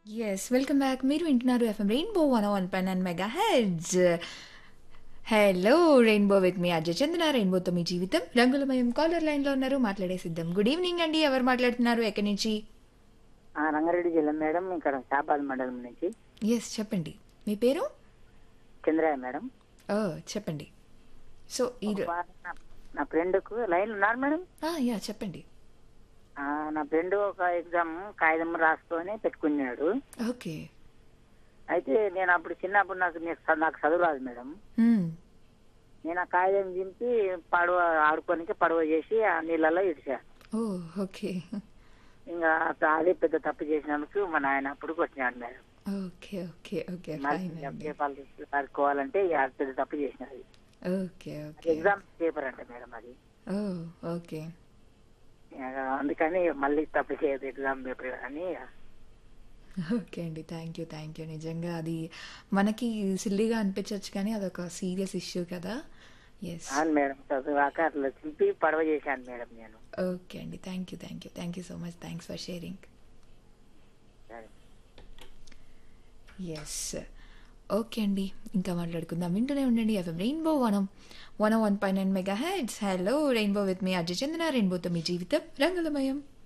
Yes welcome back మీరు వింటున్నారు FM Rainbow one one point nine and megahertz hello Rainbow with మీ అజయ్ చందన రెయిన్బోతో మీ జీవితం రంగులమయం కాలర్ లైన్లో ఉన్నారు మాట్లాడే సిద్ధం గుడ్ ఈవినింగ్ అండి ఎవరు మాట్లాడుతున్నారు ఎక్కడి నుంచి ఆ, రంగారెడ్డి జిల్లా మేడం ఇక్కడ చాపాల మండలం నుంచి ఎస్ చెప్పండి మీ పేరు చంద్రయ్య మేడం ఓ చెప్పండి సో ఈ రో- వా- నా- నా ఫ్రెండ్కు లైన్ ఉన్నారు మేడం ఆ, యా చెప్పండి ఆ, నా ఫ్రెండ్ ఒక ఎగ్జామ్ కాగితం రాసుకొని పెట్టుకున్నాడు ఓకే అయితే నేను అప్పుడు చిన్నప్పుడు నాకు నే- నాకు చదువు రాదు మేడం మ్మ్. నేను ఆ కాగితం దింపి పడవ ఆడుకోనికి పడవ చేసి ఆ నీళ్ళలో ఇడిచా ఓ ఓకే ఇంకా అదే పెద్ద తప్పు చేసినందుకు మా నాయన అప్పుడు కొట్టినాడు మేడం ఓకే ఓకే ఓకే మరి ఫైన్ అండి పేపర్లు ఆడుకోవాలంటే ఇక అది పెద్ద తప్పు చేసినది ఓకే అది ఓకే ఎగ్జామ్ పేపర్ అంటే మేడం అది ఓ ఓకే ఇక అందుకని మళ్ళీ తప్పు చేయదు ఎగ్జామ్ పేపర్ అని ఇక ఓకే అండి థ్యాంక్ యూ థ్యాంక్ యూ నిజంగా అది మనకి సిల్లీగా అనిపించవచ్చు కానీ అదొక సీరియస్ ఇష్యూ కదా ఎస్ అవును మేడం చదువుగాక అట్లా చింపి పడవ చేశాను మేడం నేను ఓకే అండి thank you thank you thank you so much thanks for sharing సరే. ఎస్ ఓకే అండి ఇంకా మాట్లాడుకుందాం వింటూనే ఉండండి FM Rainbow one one one పై nine megahertz hello Rainbow with మీ అజయ్ చందన రెయిన్బోతో మీ జీవితం రంగులమయం